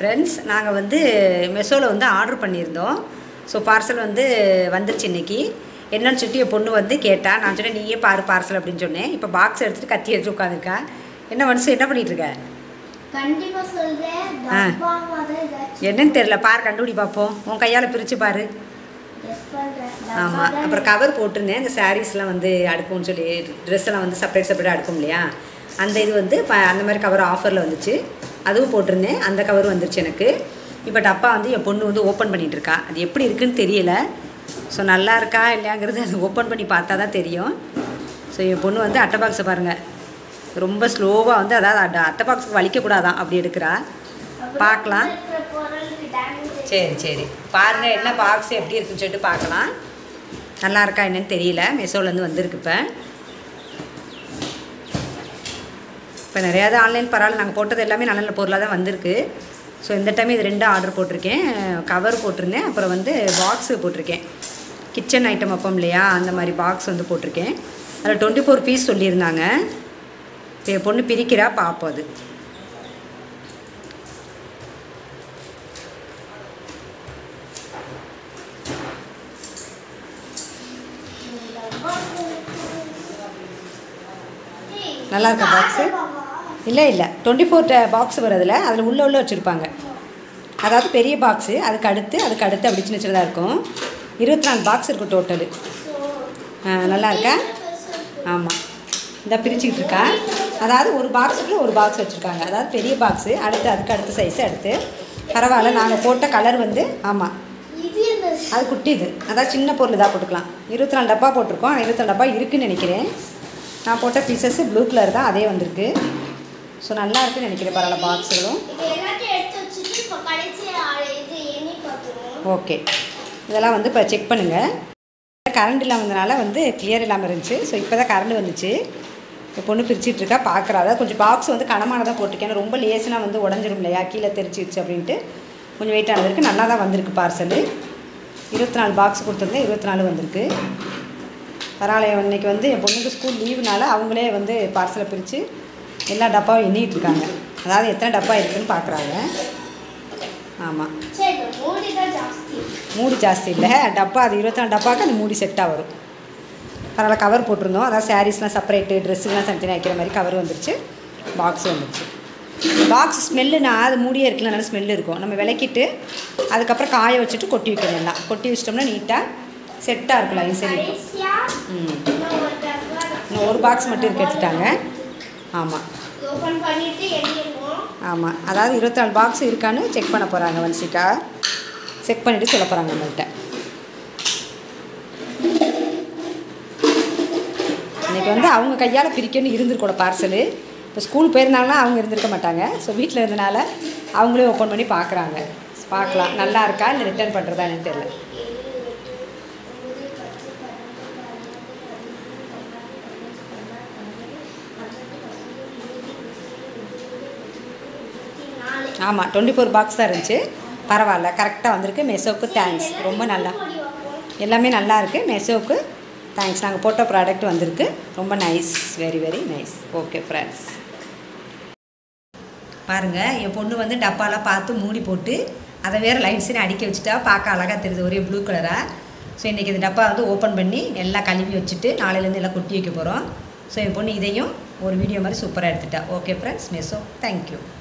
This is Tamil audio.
ஃப்ரெண்ட்ஸ் நாங்கள் வந்து மெசோவில் வந்து ஆர்டர் பண்ணியிருந்தோம் ஸோ பார்சல் வந்து வந்துருச்சு இன்னைக்கு என்னன்னு சொல்லிட்டு என் பொண்ணு வந்து கேட்டா நான் சொன்னேன் நீயே பாரு பார்சல் அப்படின்னு சொன்னேன் இப்போ பாக்ஸ் எடுத்துகிட்டு கத்தி எடுத்து உட்காந்துருக்கா என்ன மனசு என்ன பண்ணிட்டு இருக்க கண்டிப்பா சொல்றேன் ஆ. டப்பாவாத ஏதாச்சும் என்னன்னு தெரியல பாரு கண்டுபிடி பார்ப்போம் உன் கையால் பிரித்து பாரு கெஸ் பண்றேன் ஆமாம் டப்பாதான் அப்புறம் கவர் போட்டிருந்தேன் இந்த சாரீஸ்லாம் வந்து அடுக்கும்னு சொல்லி ட்ரெஸ் எல்லாம் வந்து செப்பரேட் செப்பரேட் அடுக்கும் இல்லையா அந்த இது வந்து ப அந்த மாதிரி கவர் ஆஃபரில் வந்துச்சு அதுவும் போட்டிருந்தேன் அந்த கவர் வந்துருச்சு எனக்கு இப்போ டப்பா வந்து என் பொண்ணு வந்து ஓப்பன் பண்ணிட்டு இருக்கா அது எப்படி இருக்குன்னு தெரியல ஸோ நல்லா இருக்கா இல்லையாங்கிறது அது ஓப்பன் பண்ணி பார்த்தா தான் தெரியும் ஸோ என் பொண்ணு வந்து அட்டை பாக்ஸை பாருங்கள் ரொம்ப ஸ்லோவாக வந்து அதாவது அட்டை- அட்டை பாக்ஸுக்கு வலிக்கக்கூடாதான் அப்படி எடுக்கிறா அப்புறம் பார்க்கலாம் இருக்கிற பொருளுக்கு damage சரி சரி பாருங்க என்ன பாக்ஸ் எப்படி இருக்குன்னு சொல்லிட்டு பார்க்கலாம் நல்லா இருக்கா என்னன்னு தெரியல மெசோலேருந்து வந்திருக்கு இப்போ இப்போ நிறையாவது ஆன்லைன் பரவாயில்ல நாங்கள் போட்டது எல்லாமே நல்ல நல்ல பொருளாக தான் வந்திருக்கு ஸோ இந்த டைம் இது ரெண்டும் ஆர்டர் போட்டிருக்கேன் கவர் போட்டிருந்தேன் அப்புறம் வந்து பாக்ஸு போட்டிருக்கேன் கிச்சன் ஐட்டம் வைப்போம் இல்லையா அந்த மாதிரி பாக்ஸ் வந்து போட்டிருக்கேன் அதில் டுவெண்ட்டி ஃபோர் பீஸ் சொல்லியிருந்தாங்க இப்போ என் பொண்ணு பிரிக்கிறா பார்ப்போம் அது ஏய், நல்லா இருக்கா பாக்ஸு டப்பாவா? இல்லை இல்லை டுவெண்ட்டி ஃபோர் பாக்ஸ் வரதில் அதில் உள்ள உள்ள வச்சுருப்பாங்க அதாவது பெரிய பாக்ஸு அதுக்கு அடுத்து அதுக்கு அடுத்து அப்படி சின்ன சின்னதாக இருக்கும் இருபத்தி நாலு பாக்ஸ் இருக்கும் டோட்டலு So, நல்லா இருக்கா பெருசு இருக்கு. ஆமாம் இந்த பிரிச்சுக்கிட்டு இருக்கா அதாவது ஒரு பாக்ஸுக்குள்ள ஒரு பாக்ஸ் வச்சுருக்காங்க அதாவது பெரிய பாக்ஸு அடுத்து அதுக்கு அடுத்த சைஸ் அடுத்து பரவாயில்ல நாங்கள் போட்ட கலர் வந்து ஆமாம் இது என்ன அது குட்டி இது அதாவது சின்ன பொருள் தான் போட்டுக்கலாம் இருபத்தி நாலு டப்பா போட்டிருக்கோம் இருபத்தி நாலு டப்பா இருக்குன்னு நினைக்கிறேன் நான் போட்ட பீசஸ் ப்ளூ கலர் தான் அதே வந்திருக்கு ஸோ நல்லா இருக்குன்னு நினைக்கிறேன் பரவாயில்ல பாக்ஸுகளும் இது எல்லாத்தையும் எடுத்து வச்சுட்டு இப்போ கடைசி ஆ- இது எண்ணி பார்த்துருவோம் ஓகே இதெல்லாம் வந்து இப்போ செக் பண்ணுங்கள் கரண்ட் இல்லாமதுனால வந்து கிளியர் இல்லாமல் இருந்துச்சு ஸோ இப்போ தான் கரண்ட் வந்துச்சு இப்போ பொண்ணு பிரிச்சுட்டு இருக்கா பார்க்குறா அதாவது கொஞ்சம் பாக்ஸ் வந்து கனமானதாக போட்டிருக்கேன் ஏன்னா ரொம்ப லேசுனா வந்து உடஞ்சிரும் இல்லையா கீழே தெரிச்சிருச்சு அப்படின்ட்டு கொஞ்சம் வெயிட்டானது இருக்குது நல்லா தான் வந்திருக்கு பார்சலு இருபத்தி நாலு பாக்ஸ் கொடுத்துருந்தேன் இருபத்தி நாலு வந்திருக்கு பரவாயில்ல இன்னைக்கு வந்து என் பொண்ணுக்கு ஸ்கூல் லீவுனால அவங்களே வந்து பார்சலை பிரித்து எல்லா டப்பாவும் எண்ணிட்டு இருக்காங்க அதாவது எத்தனை டப்பா இருக்குன்னு பார்க்குறாங்க ஆமாம் சரி இப்போ மூடி தான் ஜாஸ்தி மூடி ஜாஸ்தி இல்லை டப்பா அது இருபத்தி நாலு டப்பாக்கு அந்த மூடி செட்டாக வரும் பரவாயில்ல கவர் போட்டிருந்தோம் அதாவது சாரீஸ்லாம் செப்பரேட்டு ட்ரெஸ்ஸுலாம் தனித்தனியாக வைக்கிற மாதிரி கவர் வந்துருச்சு பாக்ஸ் வந்துருச்சு பாக்ஸ் ஸ்மெல்லுனா அது மூடியே இருக்குல்ல நல்ல ஸ்மெல் இருக்கும் நம்ம விளக்கிட்டு அதுக்கப்புறம் காய வச்சுட்டு கொட்டி வைக்கணும் எல்லாம் கொட்டி வச்சிட்டோம்னா நீட்டாக செட்டாக இருக்கும் லைன் சரி கடைசியா ம் இன்னும் ஒரு டப்பா இன்னும் ஒரு பாக்ஸ் மட்டும் இருக்கு எடுத்துட்டாங்க ஆமாம் ஓப்பன் பண்ணிட்டு எண்ணிடுவோம் ஆமாம் அதாவது இருபத்தி நாலு பாக்ஸ் இருக்கான்னு செக் பண்ண போகிறாங்க வன்சிகா செக் பண்ணிவிட்டு சொல்ல போகிறாங்க நம்மள்கிட்ட இன்னைக்கு வந்து அவங்க கையால் பிரிக்கணும்னு இருந்திருக்கூட பார்சலு இப்போ ஸ்கூல் போயிருந்தாங்கன்னா அவங்க இருந்திருக்க மாட்டாங்க ஸோ வீட்டில் இருந்தனால அவங்களே ஓப்பன் பண்ணி பார்க்குறாங்க பார்க்கலாம் நல்லா இருக்கா இல்லை ரிட்டர்ன் பண்ணுறதா எனக்கு தெரியல ஆமாம் டுவெண்ட்டி ஃபோர் பாக்ஸ் தான் இருந்துச்சு பரவாயில்ல கரெக்டாக வந்திருக்கு மெசோவுக்கு தேங்க்ஸ் ரொம்ப நல்லா எல்லாமே நல்லா இருக்குது மெசோவுக்கு தேங்க்ஸ் நாங்கள் போட்ட ப்ராடக்ட் வந்திருக்கு ரொம்ப nice very very nice okay friends பாருங்கள் என் பொண்ணு வந்து டப்பாலாம் பார்த்து மூடி போட்டு அதை வேறு லைன்ஸுன்னு அடுக்கி வச்சுட்டா பார்க்க அழகாக தெரியுது ஒரே ப்ளூ கலராக ஸோ இன்றைக்கி இந்த டப்பா வந்து ஓப்பன் பண்ணி எல்லாம் கழுவி வச்சுட்டு நாளையிலேருந்து எல்லாம் கொட்டி வைக்க போகிறோம் ஸோ என் பொண்ணு இதையும் ஒரு வீடியோ மாதிரி சூப்பராக எடுத்துட்டா ஓகே ஃப்ரெண்ட்ஸ் மெசோ தேங்க்யூ